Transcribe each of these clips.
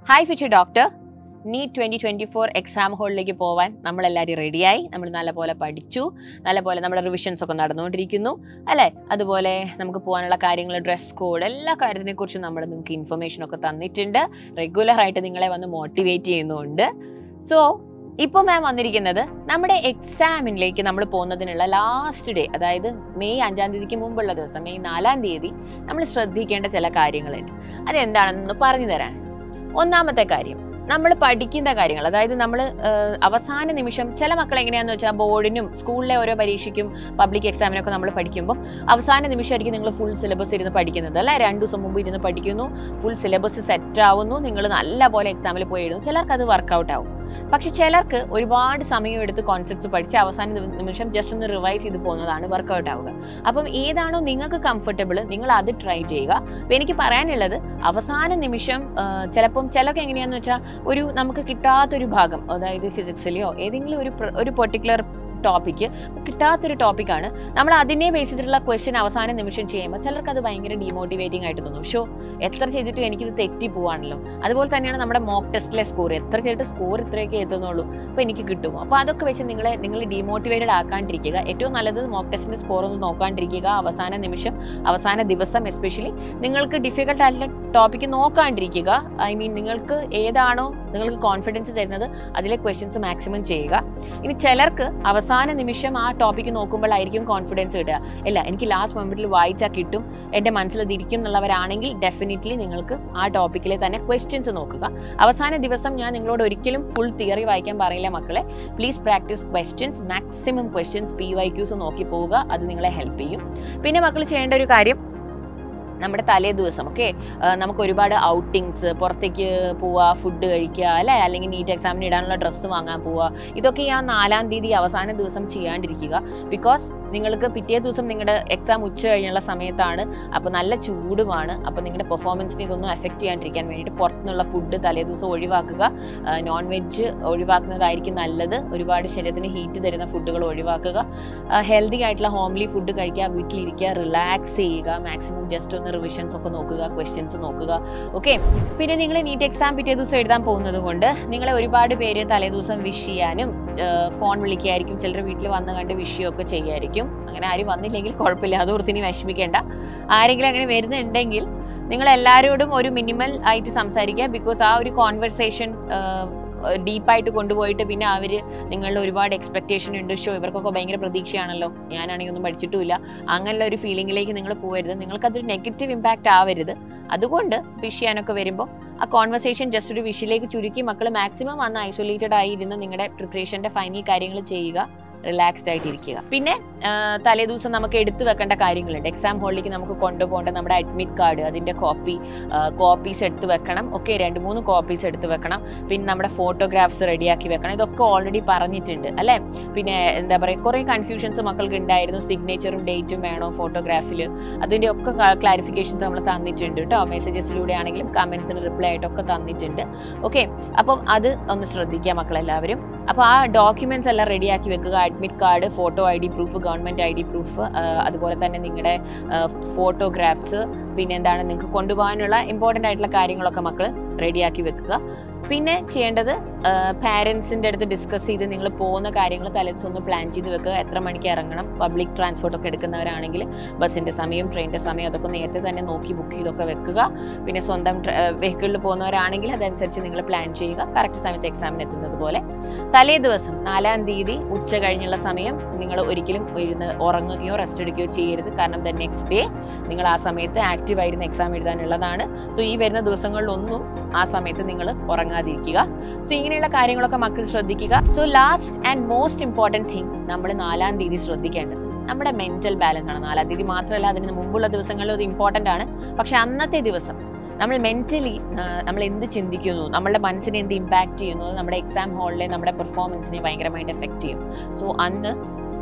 hi future doctor NEET twenty twenty four exam ഹോളിലേക്ക് പോവാൻ നമ്മളെല്ലാവരും റെഡിയായി നമ്മൾ നല്ലപോലെ പഠിച്ചു നല്ലപോലെ നമ്മുടെ റിവിഷൻസ് ഒക്കെ നടന്നുകൊണ്ടിരിക്കുന്നു അല്ലേ അതുപോലെ നമുക്ക് പോകാനുള്ള കാര്യങ്ങൾ ഡ്രസ് കോഡ് എല്ലാ കാര്യത്തിനെ കുറിച്ചും നമ്മൾ നിങ്ങൾക്ക് ഇൻഫർമേഷൻ ഒക്കെ തന്നിട്ടുണ്ട് റെഗുലർ ആയിട്ട് നിങ്ങളെ വന്ന് മോട്ടിവേറ്റ് ചെയ്യുന്നുണ്ട് സോ ഇപ്പോൾ മാം വന്നിരിക്കുന്നത് നമ്മുടെ എക്സാമിനിലേക്ക് നമ്മൾ പോകുന്നതിനുള്ള ലാസ്റ്റ് ഡേ അതായത് മെയ് അഞ്ചാം തീയതിക്ക് മുമ്പുള്ള ദിവസം മെയ് നാലാം തീയതി നമ്മൾ ശ്രദ്ധിക്കേണ്ട ചില കാര്യങ്ങളുണ്ട് അതെന്താണെന്ന് പറഞ്ഞു തരാൻ ഒന്നാമത്തെ കാര്യം നമ്മൾ പഠിക്കുന്ന കാര്യങ്ങൾ അതായത് നമ്മൾ അവസാന നിമിഷം ചില മക്കൾ എങ്ങനെയാന്ന് വെച്ചാൽ ബോർഡിനും സ്കൂളിലെ ഓരോ പരീക്ഷയ്ക്കും പബ്ലിക് എക്സാമിനൊക്കെ നമ്മൾ പഠിക്കുമ്പോൾ അവസാന നിമിഷമായിരിക്കും നിങ്ങൾ ഫുൾ സിലബസ് ഇരുന്ന് പഠിക്കുന്നത് അല്ലെ രണ്ടു ദിവസം മുമ്പ് ഇരുന്ന് പഠിക്കുന്നു ഫുൾ സിലബസ് സെറ്റ് ആവുന്നു നിങ്ങൾ നല്ല പോലെ എക്സാമിൽ പോയി എഴുതും ചിലർക്ക് അത് വർക്കൗട്ട് ആവും പക്ഷെ ചിലർക്ക് ഒരുപാട് സമയം എടുത്ത് കോൺസെപ്റ്റ്സ് പഠിച്ച് അവസാന നിമി- നിമിഷം ജസ്റ്റ് ഒന്ന് റിവൈസ് ചെയ്ത് പോകുന്നതാണ് വർക്കൗട്ട് ആവുക അപ്പം ഏതാണോ നിങ്ങൾക്ക് കംഫർട്ടബിൾ നിങ്ങൾ അത് ട്രൈ ചെയ്യുക അപ്പൊ എനിക്ക് പറയാനുള്ളത് അവസാന നിമിഷം ആ, ചിലപ്പം ചിലർക്ക് എങ്ങനെയാന്ന് വെച്ചാൽ ഒരു നമുക്ക് കിട്ടാത്തൊരു ഭാഗം അതായത് ഫിസിക്സിലെയോ ഏതെങ്കിലും ഒരു പ്ര- ഒരു പെർട്ടിക്കുലർ ടോപ്പിക്ക് കിട്ടാത്തൊരു ടോപ്പിക്കാണ് നമ്മൾ അതിനെ ബേസ് ചെയ്തിട്ടുള്ള ക്വസ്റ്റ്യൻ അവസാന നിമിഷം ചെയ്യുമ്പോൾ ചിലർക്ക് അത് ഭയങ്കര ഡീമോട്ടിവേറ്റിംഗ് ആയിട്ട് തോന്നും ഷോ എത്ര ചെയ്തിട്ട് എനിക്കിത് തെറ്റി പോവാണല്ലോ അതുപോലെ തന്നെയാണ് നമ്മുടെ മോക്ക് ടെസ്റ്റിലെ സ്കോർ എത്ര ചെയ്തിട്ട് സ്കോർ ഇത്രയൊക്കെ എത്തുന്നുള്ളൂ അപ്പോൾ എനിക്ക് കിട്ടുമോ അപ്പോൾ അതൊക്കെ വെച്ച് നിങ്ങളെ നിങ്ങൾ ഡീമോട്ടിവേറ്റഡ് ആക്കാണ്ടിരിക്കുക ഏറ്റവും നല്ലത് മോക്ക് ടെസ്റ്റിന്റെ സ്കോർ ഒന്ന് നോക്കാണ്ടിരിക്കുക അവസാന നിമിഷം അവസാന ദിവസം എസ്പെഷ്യലി നിങ്ങൾക്ക് ഡിഫിക്കൽട്ട് ആയിട്ടുള്ള ടോപ്പിക്ക് നോക്കാണ്ടിരിക്കുക ഐ മീൻ നിങ്ങൾക്ക് ഏതാണോ നിങ്ങൾക്ക് കോൺഫിഡൻസ് തരുന്നത് അതിലെ ക്വസ്റ്റ്യൻസ് മാക്സിമം ചെയ്യുക ഇനി ചിലർക്ക് അവസാന നിമിഷം ആ ടോപ്പിക്ക് നോക്കുമ്പോഴായിരിക്കും കോൺഫിഡൻസ് കിട്ടുക ഇല്ല എനിക്ക് ലാസ്റ്റ് മൊമെന്റിൽ വായിച്ചാൽ കിട്ടും എൻ്റെ മനസ്സിൽ അത് ഇരിക്കും എന്നുള്ളവരാണെങ്കിൽ ഡെഫിനറ്റ്ലി നിങ്ങൾക്ക് ആ ടോപ്പിക്കിലെ തന്നെ ക്വസ്റ്റ്യൻസ് നോക്കുക അവസാന ദിവസം ഞാൻ നിങ്ങളോട് ഒരിക്കലും ഫുൾ തിയറി വായിക്കാൻ പറയില്ല മക്കളെ please practice questions maximum questions P Y Qs നോക്കി പോവുക അത് നിങ്ങളെ ഹെൽപ്പ് ചെയ്യും പിന്നെ മക്കൾ ചെയ്യേണ്ട ഒരു കാര്യം നമ്മുടെ തലേ ദിവസം ഓക്കെ നമുക്ക് ഒരുപാട് ഔട്ടിങ്സ് പുറത്തേക്ക് പോവുക ഫുഡ് കഴിക്കുക അല്ലെ അല്ലെങ്കിൽ നീറ്റ് എക്സാമിന് ഇടാനുള്ള ഡ്രസ്സ് വാങ്ങാൻ പോവുക ഇതൊക്കെ ഈ ആ നാലാം തീയതി അവസാന ദിവസം ചെയ്യാണ്ടിരിക്കുക ബിക്കോസ് നിങ്ങൾക്ക് പിറ്റേ ദിവസം നിങ്ങളുടെ എക്സാം ഉച്ച കഴിഞ്ഞുള്ള സമയത്താണ് അപ്പോൾ നല്ല ചൂടുമാണ് അപ്പോൾ നിങ്ങളുടെ പെർഫോമൻസിനെ ഇതൊന്നും എഫക്റ്റ് ചെയ്യാണ്ടിരിക്കാൻ വേണ്ടിയിട്ട് പുറത്തുനിന്നുള്ള ഫുഡ് തലേ ദിവസം ഒഴിവാക്കുക നോൺ വെജ് ഒഴിവാക്കുന്നതായിരിക്കും നല്ലത് ഒരുപാട് ശരീരത്തിന് ഹീറ്റ് തരുന്ന ഫുഡുകൾ ഒഴിവാക്കുക ഹെൽത്തി ആയിട്ടുള്ള ഹോംലി ഫുഡ് കഴിക്കുക വീട്ടിലിരിക്കുക റിലാക്സ് ചെയ്യുക മാക്സിമം ജസ്റ്റ് ഒന്ന് റിവിഷൻസ് ഒക്കെ നോക്കുക ക്വസ്റ്റ്യൻസ് നോക്കുക ഓക്കെ പിന്നെ നിങ്ങൾ നീറ്റ് എക്സാം പിറ്റേ ദിവസം എഴുതാൻ പോകുന്നത് കൊണ്ട് നിങ്ങളെ ഒരുപാട് പേര് തലേ ദിവസം വിഷ് ചെയ്യാനും ഫോൺ വിളിക്കുകയായിരിക്കും ചിലർ വീട്ടിൽ വന്ന് കണ്ട് വിഷയമൊക്കെ ചെയ്യായിരിക്കും അങ്ങനെ ആരും വന്നില്ലെങ്കിൽ കുഴപ്പമില്ല അതോർത്ത് ഇനി വിഷമിക്കേണ്ട ആരെങ്കിലും അങ്ങനെ വരുന്നുണ്ടെങ്കിൽ നിങ്ങൾ എല്ലാവരോടും ഒരു മിനിമൽ ആയിട്ട് സംസാരിക്കുക ബിക്കോസ് ആ ഒരു കോൺവെർസേഷൻ ഡീപ്പായിട്ട് കൊണ്ടുപോയിട്ട് പിന്നെ അവർ നിങ്ങളുടെ ഒരുപാട് എക്സ്പെക്ടേഷൻ ഉണ്ട് ഷോ ഇവർക്കൊക്കെ ഭയങ്കര പ്രതീക്ഷയാണല്ലോ ഞാനാണെങ്കിൽ ഒന്നും പഠിച്ചിട്ടുമില്ല അങ്ങനെയുള്ള ഒരു ഫീലിംഗിലേക്ക് നിങ്ങൾ പോകരുത് നിങ്ങൾക്കതൊരു നെഗറ്റീവ് ഇമ്പാക്റ്റ് ആവരുത് അതുകൊണ്ട് വിഷ് ചെയ്യാനൊക്കെ വരുമ്പോൾ ആ കോൺവെർസേഷൻ ജസ്റ്റ് ഒരു വിഷിലേക്ക് ചുരുക്കി മക്കൾ മാക്സിമം അന്ന് ഐസൊലേറ്റഡ് ആയി ഇരുന്ന് നിങ്ങളുടെ പ്രിപ്പറേഷന്റെ ഫൈനൽ കാര്യങ്ങൾ ചെയ്യുക റിലാക്സ്ഡ് ആയിട്ട് ഇരിക്കുക പിന്നെ തലേ ദിവസം നമുക്ക് എടുത്തു വെക്കേണ്ട കാര്യങ്ങളുണ്ട് എക്സാം ഹോളിലേക്ക് നമുക്ക് കൊണ്ടുപോകേണ്ട നമ്മുടെ അഡ്മിറ്റ് കാർഡ് അതിന്റെ കോപ്പി കോപ്പീസ് എടുത്ത് വെക്കണം ഒക്കെ രണ്ട് മൂന്ന് കോപ്പീസ് എടുത്ത് വെക്കണം പിന്നെ നമ്മുടെ ഫോട്ടോഗ്രാഫ്സ് റെഡിയാക്കി വെക്കണം ഇതൊക്കെ ഓൾറെഡി പറഞ്ഞിട്ടുണ്ട് അല്ലേ പിന്നെ എന്താ പറയുക കുറേ കൺഫ്യൂഷൻസ് മക്കൾക്ക് ഉണ്ടായിരുന്നു സിഗ്നേച്ചറും ഡേറ്റും വേണോ ഫോട്ടോഗ്രാഫിൽ അതിന്റെ ഒക്കെ ക്ലാരിഫിക്കേഷൻസ് നമ്മൾ തന്നിട്ടുണ്ട് കേട്ടോ മെസ്സേജസിലൂടെ ആണെങ്കിലും കമന്റ്സിന് റിപ്ലൈ ആയിട്ടൊക്കെ തന്നിട്ടുണ്ട് ഓക്കെ അപ്പം അത് ഒന്ന് ശ്രദ്ധിക്കുക മക്കളെല്ലാവരും അപ്പോൾ ആ ഡോക്യുമെന്റ്സ് എല്ലാം റെഡിയാക്കി വെക്കുക admit card photo I D proof government I D proof അതുപോലെ തന്നെ നിങ്ങളുടെ ഫോട്ടോഗ്രാഫ്സ് പിന്നെ എന്താണ് നിങ്ങൾക്ക് കൊണ്ടുപോകാനുള്ള ഇമ്പോർട്ടൻ്റ് ആയിട്ടുള്ള കാര്യങ്ങളൊക്കെ മക്കൾ റെഡിയാക്കി വെക്കുക പിന്നെ ചെയ്യേണ്ടത് പാരൻസിൻ്റെ അടുത്ത് ഡിസ്കസ് ചെയ്ത് നിങ്ങൾ പോകുന്ന കാര്യങ്ങൾ തലേദിവസം ഒന്ന് പ്ലാൻ ചെയ്ത് വെക്കുക എത്ര മണിക്ക് ഇറങ്ങണം പബ്ലിക് ട്രാൻസ്പോർട്ട് ഒക്കെ എടുക്കുന്നവരാണെങ്കിൽ ബസ്സിൻ്റെ സമയം ട്രെയിനിൻ്റെ സമയം അതൊക്കെ നേരത്തെ തന്നെ നോക്കി ബുക്ക് ചെയ്തൊക്കെ വെക്കുക പിന്നെ സ്വന്തം വെഹിക്കിളിൽ പോകുന്നവരാണെങ്കിൽ അതനുസരിച്ച് നിങ്ങൾ പ്ലാൻ ചെയ്യുക കറക്റ്റ് സമയത്ത് എക്സാമിന് എത്തുന്നത് പോലെ തലേ ദിവസം നാലാം തീയതി ഉച്ച കഴിഞ്ഞുള്ള സമയം നിങ്ങൾ ഒരിക്കലും ഇരുന്ന് ഉറങ്ങുകയോ റെസ്റ്റ് എടുക്കുകയോ ചെയ്യരുത് കാരണം ദ നെക്സ്റ്റ് ഡേ നിങ്ങൾ ആ സമയത്ത് ആക്റ്റീവ് ആയിരുന്ന് എക്സാം എഴുതാനുള്ളതാണ് സോ ഈ വരുന്ന ദിവസങ്ങളിലൊന്നും ആ സമയത്ത് നിങ്ങൾ ഉറങ്ങാതിരിക്കുക സോ ഇങ്ങനെയുള്ള കാര്യങ്ങളൊക്കെ മക്കൾ ശ്രദ്ധിക്കുക so last and most important thing നമ്മൾ നാലാം തീയതി ശ്രദ്ധിക്കേണ്ടത് നമ്മുടെ മെന്റൽ ബാലൻസ് ആണ് നാലാം തീയതി മാത്രമല്ല അതിന് മുമ്പുള്ള ദിവസങ്ങളിൽ അത് ഇമ്പോർട്ടൻ്റ് ആണ് പക്ഷെ അന്നത്തെ ദിവസം നമ്മൾ മെന്റലി നമ്മൾ എന്ത് ചിന്തിക്കുന്നു നമ്മളുടെ മനസ്സിനെ എന്ത് ഇമ്പാക്റ്റ് ചെയ്യുന്നു അത് നമ്മുടെ എക്സാം ഹാളിലെ നമ്മുടെ പെർഫോമൻസിനെ ഭയങ്കരമായിട്ട് എഫക്റ്റ് ചെയ്യും സോ അന്ന്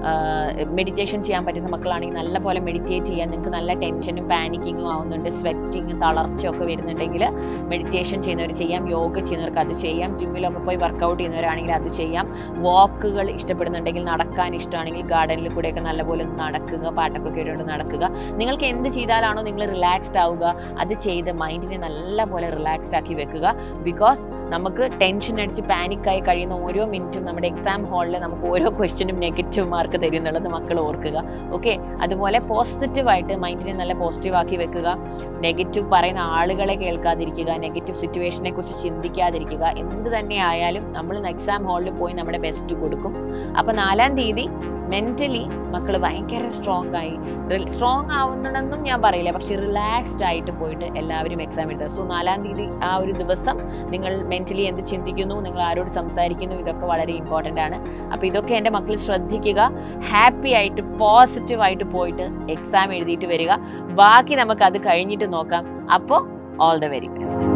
മെഡിറ്റേഷൻ ചെയ്യാൻ പറ്റുന്ന മക്കളാണെങ്കിൽ നല്ല പോലെ മെഡിറ്റേറ്റ് ചെയ്യാൻ നിങ്ങൾക്ക് നല്ല ടെൻഷനും പാനിക്കിങ്ങും ആവുന്നുണ്ട് സ്വെറ്റിങ്ങും തളർച്ചയൊക്കെ വരുന്നുണ്ടെങ്കിൽ മെഡിറ്റേഷൻ ചെയ്യുന്നവർ ചെയ്യാം യോഗ ചെയ്യുന്നവർക്ക് അത് ചെയ്യാം ജിമ്മിലൊക്കെ പോയി വർക്കൗട്ട് ചെയ്യുന്നവരാണെങ്കിൽ അത് ചെയ്യാം വാക്കുകൾ ഇഷ്ടപ്പെടുന്നുണ്ടെങ്കിൽ നടക്കാൻ ഇഷ്ടമാണെങ്കിൽ ഗാർഡനിൽ കൂടെയൊക്കെ നല്ലപോലെ ഒന്ന് നടക്കുക പാട്ടൊക്കെ കേട്ടുകൊണ്ട് നടക്കുക നിങ്ങൾക്ക് എന്ത് ചെയ്താലാണോ നിങ്ങൾ റിലാക്സ്ഡ് ആവുക അത് ചെയ്ത് മൈൻഡിനെ നല്ലപോലെ റിലാക്സ്ഡ് ആക്കി വെക്കുക ബിക്കോസ് നമുക്ക് ടെൻഷൻ അടിച്ച് പാനിക്കായി കഴിയുന്ന ഓരോ മിനിറ്റും നമ്മുടെ എക്സാം ഹാളിൽ നമുക്ക് ഓരോ ക്വസ്റ്റ്യനും നെഗറ്റീവ് മാർക്ക് തരും എന്നുള്ളത് മക്കൾ ഓർക്കുക ഓക്കെ അതുപോലെ പോസിറ്റീവായിട്ട് മൈൻഡിനെ നല്ല പോസിറ്റീവ് ആക്കി വെക്കുക നെഗറ്റീവ് പറയുന്ന ആളുകളെ കേൾക്കാതിരിക്കുക നെഗറ്റീവ് സിറ്റുവേഷനെ കുറിച്ച് ചിന്തിക്കാതിരിക്കുക എന്ത് തന്നെ ആയാലും നമ്മൾ എക്സാം ഹാളിൽ പോയി നമ്മുടെ ബെസ്റ്റ് കൊടുക്കും അപ്പൊ നാലാം തീയതി മെന്റലി മക്കൾ ഭയങ്കര സ്ട്രോങ് ആയി സ്ട്രോങ് ആവുന്നുണ്ടെന്നും ഞാൻ പറയില്ല പക്ഷെ റിലാക്സ്ഡ് ആയിട്ട് പോയിട്ട് എല്ലാവരും എക്സാം എഴുതുക സോ നാലാം തീയതി ആ ഒരു ദിവസം നിങ്ങൾ മെന്റലി എന്ത് ചിന്തിക്കുന്നു നിങ്ങൾ ആരോട് സംസാരിക്കുന്നു ഇതൊക്കെ വളരെ ഇമ്പോർട്ടൻ്റ് ആണ് അപ്പോൾ ഇതൊക്കെ എൻ്റെ മക്കൾ ശ്രദ്ധിക്കുക ഹാപ്പി ആയിട്ട് പോസിറ്റീവ് ആയിട്ട് പോയിട്ട് എക്സാം എഴുതിയിട്ട് വരിക ബാക്കി നമുക്ക് അത് കഴിഞ്ഞിട്ട് നോക്കാം അപ്പോൾ ഓൾ ദ വെരി ബെസ്റ്റ്